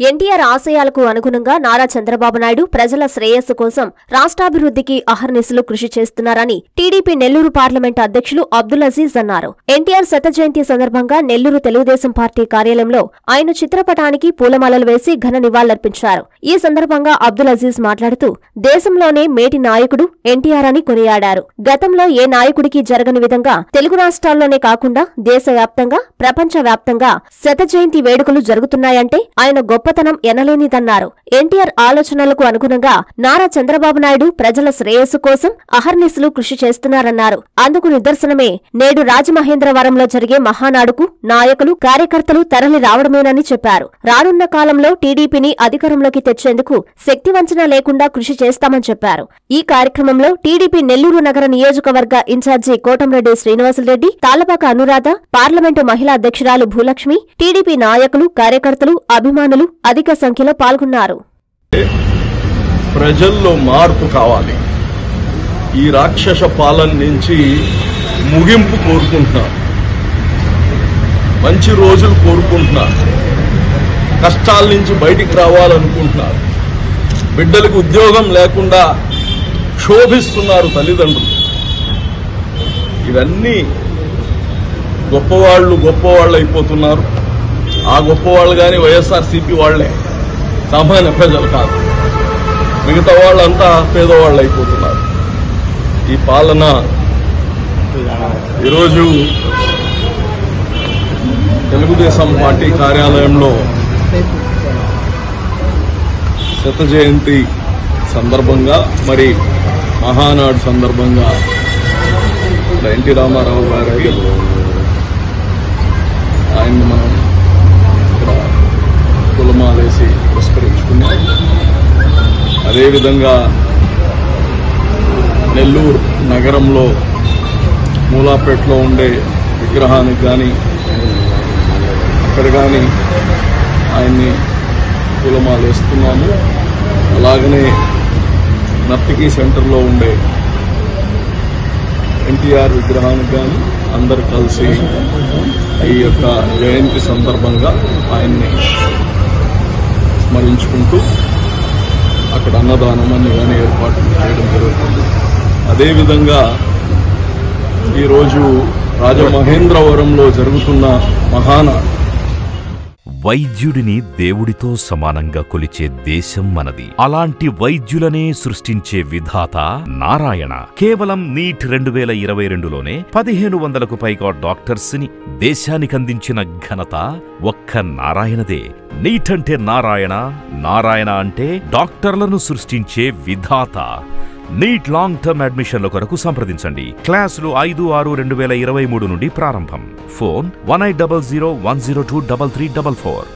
ఎన్టీఆర్ ఆశయాలకు అనుగుణంగా నారా చంద్రబాబు నాయుడు ప్రజల శ్రేయస్సు కోసం రాష్ట్రాభివృద్ధికి అహర్నిశలు కృషి చేస్తున్నారని టీడీపీ నెల్లూరు పార్లమెంట్ అధ్యక్షులు అబ్దుల్ అజీజ్ అన్నారు ఎన్టీఆర్ శత జయంతి సందర్భంగా నెల్లూరు తెలుగుదేశం పార్టీ కార్యాలయంలో ఆయన చిత్రపటానికి పూలమాలలు వేసి ఘన నివాళులర్పించారు ఈ సందర్భంగా అబ్దుల్ అజీజ్ మాట్లాడుతూ దేశంలోనే మేటి నాయకుడు ఎన్టీఆర్ అని కొనియాడారు గతంలో ఏ నాయకుడికి జరగని విధంగా తెలుగు రాష్ట్రాల్లోనే కాకుండా దేశవ్యాప్తంగా ప్రపంచవ్యాప్తంగా శత జయంతి వేడుకలు జరుగుతున్నాయంటే ఆయన గొప్పతనం ఎనలేనిదన్నారు ఎన్టీఆర్ ఆలోచనలకు అనుగుణంగా నారా చంద్రబాబు నాయుడు ప్రజల శ్రేయస్సు కోసం అహర్నిశలు కృషి చేస్తున్నారన్నారు అందుకు నిదర్శనమే నేడు రాజమహేంద్రవరంలో జరిగే మహానాడుకు నాయకులు కార్యకర్తలు తరలి రావడమేనని చెప్పారు రానున్న కాలంలో టీడీపీని అధికారంలోకి తెచ్చేందుకు శక్తివంచన లేకుండా కృషి చేస్తామని చెప్పారు ఈ కార్యక్రమంలో టీడీపీ నెల్లూరు నగర నియోజకవర్గ ఇన్ఛార్జి కోటంరెడ్డి శ్రీనివాసులరెడ్డి తాళ్లపాక అనురాధ పార్లమెంటు మహిళా అధ్యక్షురాలు భూలక్ష్మి టీడీపీ నాయకులు కార్యకర్తలు అభిమానులు అధిక సంఖ్యలో పాల్గొన్నారు ప్రజల్లో మార్పు కావాలి ఈ రాక్షస పాలన నుంచి ముగింపు కోరుకుంటున్నారు మంచి రోజులు కోరుకుంటున్నారు కష్టాల నుంచి బయటికి రావాలనుకుంటున్నారు బిడ్డలకు ఉద్యోగం లేకుండా క్షోభిస్తున్నారు తల్లిదండ్రులు ఇవన్నీ గొప్పవాళ్ళు గొప్పవాళ్ళు అయిపోతున్నారు ఆ గొప్పవాళ్ళు కానీ వైఎస్ఆర్సీపీ వాళ్లే సామాన్య ప్రజలు కాదు మిగతా వాళ్ళంతా పేదవాళ్ళు అయిపోతున్నారు ఈ పాలన ఈరోజు తెలుగుదేశం పార్టీ కార్యాలయంలో శత జయంతి సందర్భంగా మరి మహానాడు సందర్భంగా ఇక్కడ ఎన్టీ రామారావు గారికి ఆయన్ని మనం ఇక్కడ కులమాలేసి పురస్కరించుకున్నాం అదేవిధంగా నెల్లూరు నగరంలో మూలాపేటలో ఉండే విగ్రహానికి కానీ అక్కడ కానీ ఆయన్ని పూలమాలు వేస్తున్నాము అలాగనే నర్తికి సెంటర్లో ఉండే ఎన్టీఆర్ విగ్రహానికి కానీ అందరు కలిసి ఈ యొక్క జయంతి సందర్భంగా ఆయన్ని స్మరించుకుంటూ అక్కడ అన్నదానం అని కానీ ఏర్పాట్లు చేయడం జరుగుతుంది అదేవిధంగా ఈరోజు రాజమహేంద్రవరంలో జరుగుతున్న మహానాడు వైద్యుడిని దేవుడితో సమానంగా కొలిచే దేశం మనది అలాంటి వైద్యులనే సృష్టించే విధాత నారాయణ కేవలం నీట్ రెండు వేల ఇరవై రెండులోనే పదిహేను వందలకు పైగా డాక్టర్స్ ని దేశానికందించిన ఘనత ఒక్క నారాయణదే నీట్ అంటే నారాయణ నారాయణ అంటే డాక్టర్లను సృష్టించే విధాత నీట్ లాంగ్ టర్మ్ అడ్మిషన్ల కొరకు సంప్రదించండి క్లాసులు ఐదు ఆరు రెండు వేల ఇరవై మూడు నుండి ప్రారంభం phone one eight double zero one zero two double three double four